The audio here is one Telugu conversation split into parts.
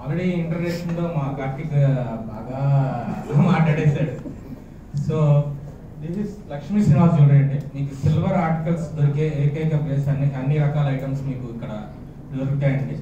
ఆల్రెడీ ఇంటర్నేషన్ లో మా కార్తిక్ బాగా మాట్లాడేశాడు so this is Lakshmi Srinivas jewellery అండి మీకు సిల్వర్ ఆర్టికల్స్ దొరికే ఏకైక ప్లేస్ అన్ని అన్ని రకాల ఐటమ్స్ మీకు ఇక్కడ దొరుకుతాయండి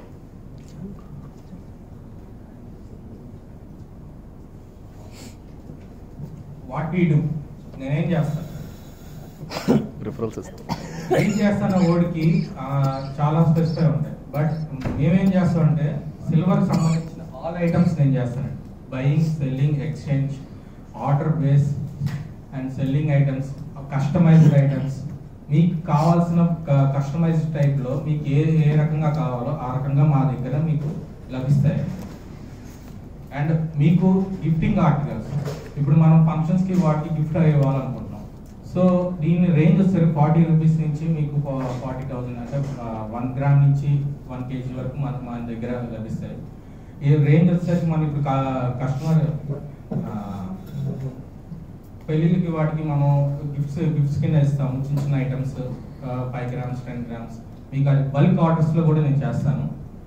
వాట్ వీ డూ నేనేం చేస్తాను రిఫరల్స్ ఇస్తాం ఏం చేస్తానో ఓడికి ఆ, చాలా స్పెసిఫై ఉంటాయి బట్ మేమేం చేస్తామంటే సిల్వర్ సంబంధించిన ఆల్ ఐటమ్స్ నేను చేస్తానండి buying selling exchange order base and selling items customised items మీకు కావాల్సిన కస్టమైజ్డ్ టైప్లో మీకు ఏ ఏ రకంగా కావాలో ఆ రకంగా మా దగ్గర మీకు లభిస్తాయి అండ్ మీకు గిఫ్టింగ్ ఆర్టికల్స్ ఇప్పుడు మనం ఫంక్షన్స్ కి వాటికి గిఫ్ట్ ఇవ్వాలనుకుంటున్నాం సో దీని రేంజ్ వచ్చేసరికి ఫార్టీ రూపీస్ నుంచి మీకు ఫార్టీ థౌసండ్ అంటే వన్ గ్రామ్ నుంచి వన్ కేజీ వరకు మనకు మన దగ్గర లభిస్తాయి ఈ రేంజ్ వచ్చేసరికి మనం ఇప్పుడు కస్టమర్ పెళ్ళిళ్ళకి వాటికి మనం గిఫ్ట్స్ గిఫ్ట్స్ కింద ఇస్తాము చిన్న చిన్న items five grams ten grams మీకు అది బల్క్ ఆర్డర్స్ లో కూడా నేను చేస్తాను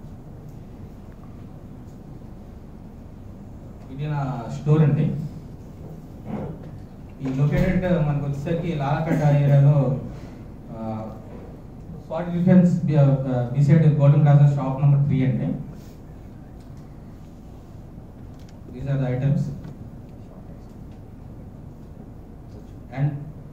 ఇది నా స్టోర్ అండి ఈ లొకేటెడ్ మనకు వచ్చేసరికి లాలకట్ట ఏరియాలో forty defence beside golden plaza shop number three అండి these are the items and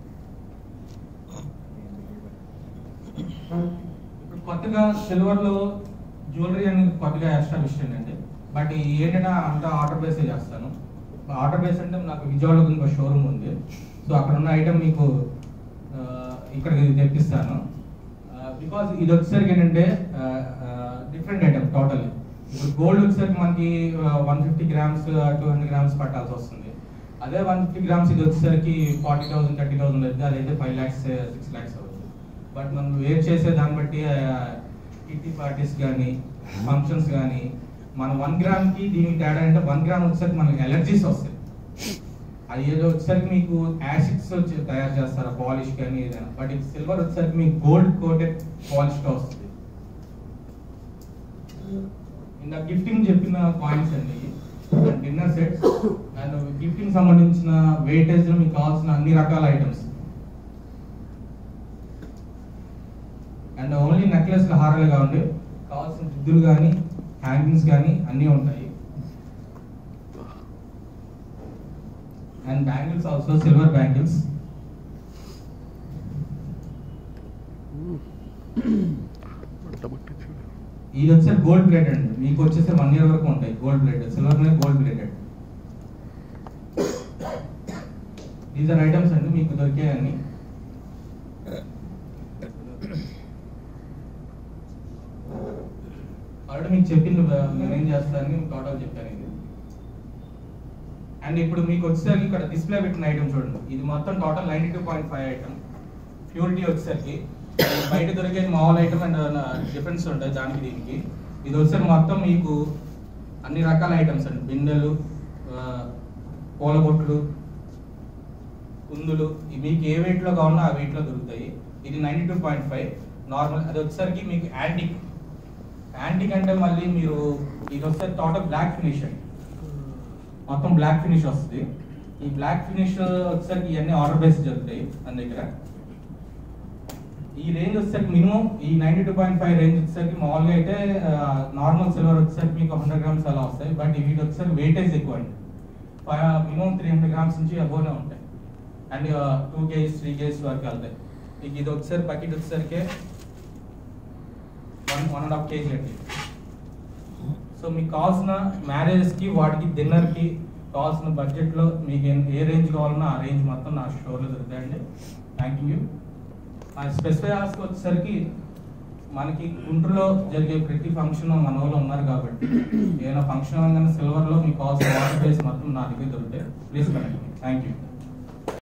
ఇప్పుడు కొత్తగా సిల్వర్ లో జ్యువెలరీ అనేది కొత్తగా ఎస్టాబ్లిష్ అండి బట్ ఈ ఏంటంటే అంతా ఆర్డర్ బేస్ చేస్తాను ఆర్డర్ బేస్ అంటే నాకు విజయవాడలో ఇంకో షోరూమ్ ఉంది సో అక్కడ ఉన్న ఐటమ్ మీకు ఆ, ఇక్కడికి తెప్పిస్తాను బికాస్ ఇది వచ్చేసరికి ఏంటంటే డిఫరెంట్ ఐటమ్ టోటల్ ఇప్పుడు గోల్డ్ వచ్చేసరికి మనకి one fifty grams two hundred grams పట్టాల్సి వస్తుంది అదే వన్ ఫిఫ్టీ గ్రామ్స్ ఇది వచ్చేసరికి ఫార్టీ థౌసండ్ థర్టీ థౌసండ్ అయితే అదైతే ఫైవ్ ల్యాక్స్ సిక్స్ ల్యాక్స్ అవుతుంది బట్ మనం వేర్ చేసే దాన్ని బట్టి కిట్టి పార్టీస్ కానీ ఫంక్షన్స్ కానీ మన వన్ గ్రామ్ కి దీనికి తేడా అంటే వన్ గ్రామ్ వచ్చేసరికి మనకి ఎలర్జీస్ వస్తాయి అది ఏదో వచ్చేసరికి మీకు యాసిడ్స్ వచ్చి తయారు చేస్తారు పాలిష్ కానీ ఏదైనా బట్ ఇది సిల్వర్ వచ్చేసరికి మీకు గోల్డ్ కోటెడ్ పాలిష్ గా వస్తుంది ఇందా గిఫ్టింగ్ చెప్పిన కాయిన్స్ అండి డిన్నర్ సెట్స్ అండ్ గిఫ్టింగ్ సంబంధించిన వెయిటేజ్ మీకు కావాల్సిన అన్ని రకాల ఐటమ్స్ అండ్ ఓన్లీ నెక్లెస్ హారాలు కావండి కావాల్సిన దిద్దులు కానీ హ్యాంగింగ్స్ కానీ అన్నీ ఉంటాయి and bangles also silver bangles ఇది వచ్చేసి గోల్డ్ ప్లేటెడ్ అండి మీకు వచ్చేసి వన్ ఇయర్ వరకు ఉంటాయి గోల్డ్ ప్లేటెడ్ సిల్వర్ మీద gold plated these are items అండి మీకు దొరికాయని ఆల్రెడీ మీకు చెప్పింది బ- నేనేం చేస్తానని టోటల్ చెప్పాను ఇది అండ్ ఇప్పుడు మీకు వచ్చేసరికి ఇక్కడ డిస్ప్లే పెట్టిన ఐటమ్ చూడండి ఇది మొత్తం total ninety two point five item purity వచ్చేసరికి బయట దొరికే మామూలు ఐటమ్ అండ్ డిఫరెన్స్ ఉంటాయి దానికి దీనికి ఇది వచ్చేసరికి మొత్తం మీకు అన్ని రకాల ఐటమ్స్ అండి బిందెలు ఆ, పూల బొట్లు కుందులు ఇవి మీకు ఏ weight లో కావాలన్నా ఆ weight లో దొరుకుతాయి ఇది ninety two point five normal అది వచ్చేసరికి మీకు యాంటిక్ యాంటిక్ అంటే మళ్ళీ మీరు ఇది వస్తే టోటల్ బ్లాక్ ఫినిష్ అండి మొత్తం బ్లాక్ ఫినిష్ వస్తుంది ఈ బ్లాక్ ఫినిష్ వచ్చేసరికి ఇవన్నీ ఆర్డర్ బేస్ జరుగుతాయి మన దగ్గర ఈ రేంజ్ వచ్చేసరికి మినిమం ఈ ninety two point five range వచ్చేసరికి మామూలుగా అయితే నార్మల్ సిల్వర్ వచ్చేసరికి మీకు హండ్రెడ్ గ్రామ్స్ అలా వస్తాయి బట్ వీటి వచ్చేసరికి వెయిటేజ్ ఎక్కువ అండి మినిమం త్రీ హండ్రెడ్ గ్రామ్స్ నుంచి అబోనే ఉంటాయి and two KGs three KGs వరకు వెళ్తాయి మీకు ఇది వచ్చేసరికి బకెట్ వచ్చేసరికి one one and half KG అండి సో మీకు కావాల్సిన మ్యారేజెస్ కి వాటికి డిన్నర్ కి కావాల్సిన బడ్జెట్ లో మీకు ఏ- ఏ రేంజ్ కావాలన్నా ఆ రేంజ్ మొత్తం నా స్టోర్ లో దొరుకుతాయండి thank you uh specify ask వచ్చేసరికి మనకి గుంటూరులో జరిగే ప్రతి ఫంక్షన్ మన వాళ్ళు ఉన్నారు కాబట్టి ఏదైనా ఫంక్షన్ అనగానే సిల్వర్ లో మీకు కావాల్సిన వాటర్ బేస్ మొత్తం నా దగ్గర దొరుకుతాయి ప్లీజ్ కనెక్ట్ థ్యాంక్ యూ